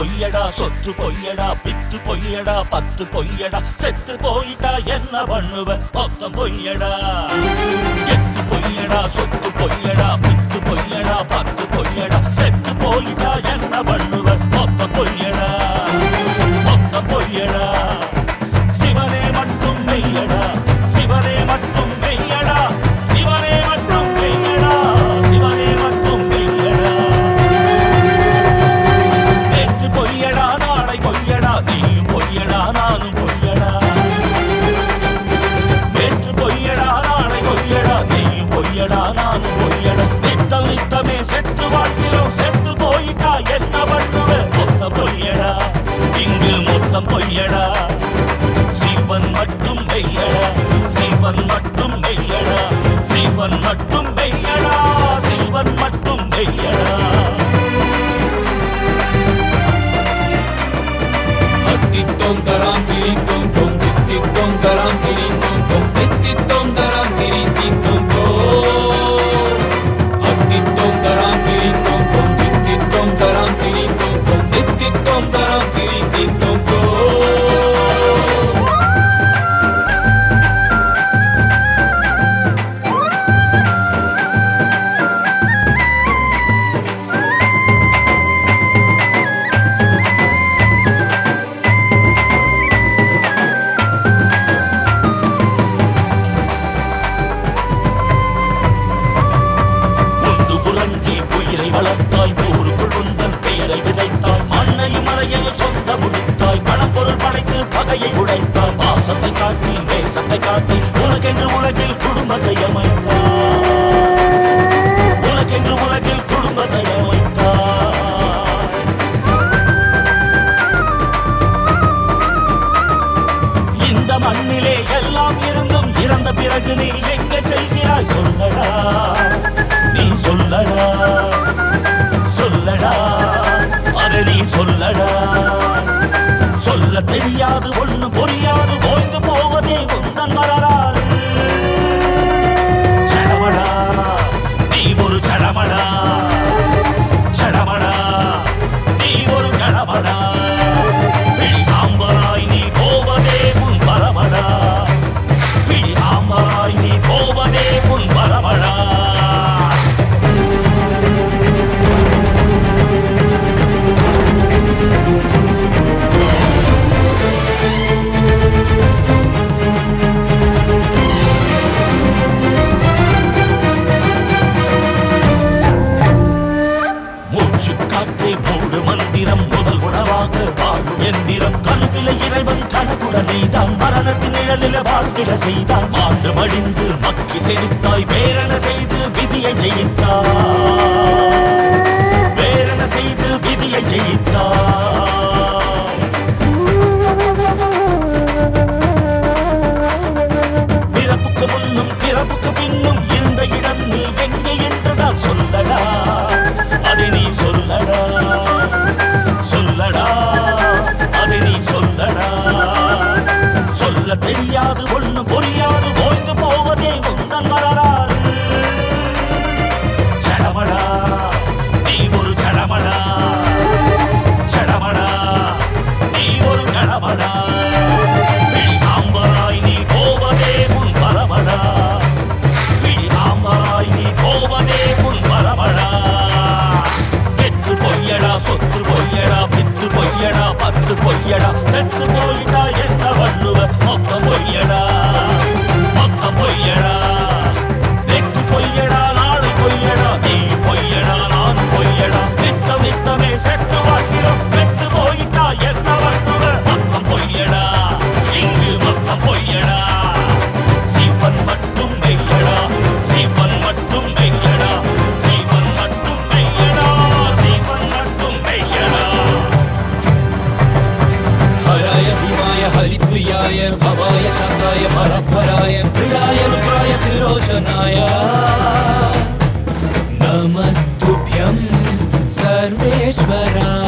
பொய்யடா சொத்து பொய்யடா பித்து பொய்யடா பத்து பொய்யடா செத்து போயிட்டா என்ன பண்ணுவ மொத்தம் பொய்யடா எத்து பொய்யடா சொத்து பொய்யடா பித்து பொய்யடா பத்து பொய்யடா செத்து போயிட்டா என்ன பண்ணுவ மொத்தம் பொய்யடா மொத்தம் பொய்யடா சிவனே மட்டும் மெய்யடா சிவனே மட்டும் மெய்யடா சிவனே மட்டும் மெய்யடா சிவனே மட்டும் மெய்யடா நேற்று பொய்யடா நாளை பொய்யடா நீயும் பொய்யடா நானும் பொய்யடா நேற்று பொய்யடா நாளை பொய்யடா நீயும் பொய்யடா நானும் பொய்யடா நித்தம் நித்தமே செத்து வாழ்கிறோம் செத்து போயிட்டா என்ன பண்ணுவ மொத்த பொய்யடா இங்கு மொத்தம் பொய்யடா சிவன் மட்டும் மெய்யடா சிவன் மட்டும் மெய்யடா சிவன் மட்டும் மெய்யடா சிவன் மட்டும் மெய்யடா Attittom taram tirin tom tom Tittittom taram tirin tom tom Tittittom taram tirin tin tom tom Attittom taram tirin tom tom Tittittom taram tirin tom tom Tittittom taram tirin tin tom tom உண்டு புரண்டி உயிரை வளர்த்தாய் ஊருக்குள் உந்தன் பெயரை விதைத்தாய் மண்ணையும் மலையையும் சொந்த முடித்தாய் பணப்பொருள் படைத்து பகையை உடைத்தாய் பாசத்தை காட்டி தேசத்தை காட்டி உனக்கென்று உலகில் குடும்பத்தை அமைத்தாய் உனக்கென்று உலகில் குடும்பத்தை அமைத்தாய் இந்த மண்ணிலே எல்லாம் இருந்தும் இறந்த பிறகு நீ எங்க செல்கிறாய் சொல்லடா நீ சொல்லடா சொல்லடா அது நீ சொல்லடா சொல்ல தெரியாது ஒண்ணு புரியாது ஓய்ந்து போவதே உந்தன் வரலாறு சடமடா நீ ஒரு சடமடா சடமடா நீ ஒரு கடமடா பிடி சாம்பராய் நீ போவதே உன் வரமடா பிடி சாம்பராய் நீ போவதே உன் வரமடா மூச்சு காற்றே மூடு மந்திரம் முதல் உணவாக வாழும் எந்திரம் கருவில இறைவன் கணக்குட நீதான் மரணத்தின் நிழலில வாழ்கிட செய்தான் ஆண்டு மடிந்து மக்கி செலுத்தாய் வேறென செய்து விதியை ஜெயித்தாய் வேறென செய்து விதியை ஜெயித்தாய் பிறப்புக்கு முன்னும் பிறப்புக்கு பின்னும் இருந்த இடம் நீ எங்கே என்றுதான் சொல்லடா அதை நீ சொல்லடா சொல்லடா அதை நீ சொல்லடா சொல்ல தெரியாது ஒண்ணு புரியாது ஓய்ந்து போவதே உந்தன் வரலாறு சடமடா நீ ஒரு சடமடா சடமடா நீ ஒரு கடமடா பிடி சாம்பராய் நீ போவதே உன் வரமடா பிடி சாம்பராய் நீ போவதே உன் வரமடா எட்டு பொய்யடா சொத்து பொய்யடா பித்து பொய்யடா பத்து பொய்யடா செத்து போயிட்டா என்ன பண்ணுவ மொத்தம் பொய்யடா மொத்தம் பொய்யடா நெட்டு பொய்யடா நாளை பொய்யடா நீ பொய்யடா நானும் பொய்யடா நித்தம் நித்தமே செத்து வாழ்கிறோம் செத்து போயிட்டா என்ன பண்ணுவ மொத்தம் பொய்யடா இங்கு மொத்தம் பொய்யடா சீப்பன் மட்டும் மெய்யடா சீப்பன் மட்டும் மெய்யடா சீப்பன் மட்டும் மெய்யடா சீப்பன் மட்டும் மெய்யடா हराय भीमाय हरिप्रियाय भवाय शान्ताय परपराय प्रियाय रुद्राय त्रिलोचनाय नमस्तुभ्यं सर्वेश्वराय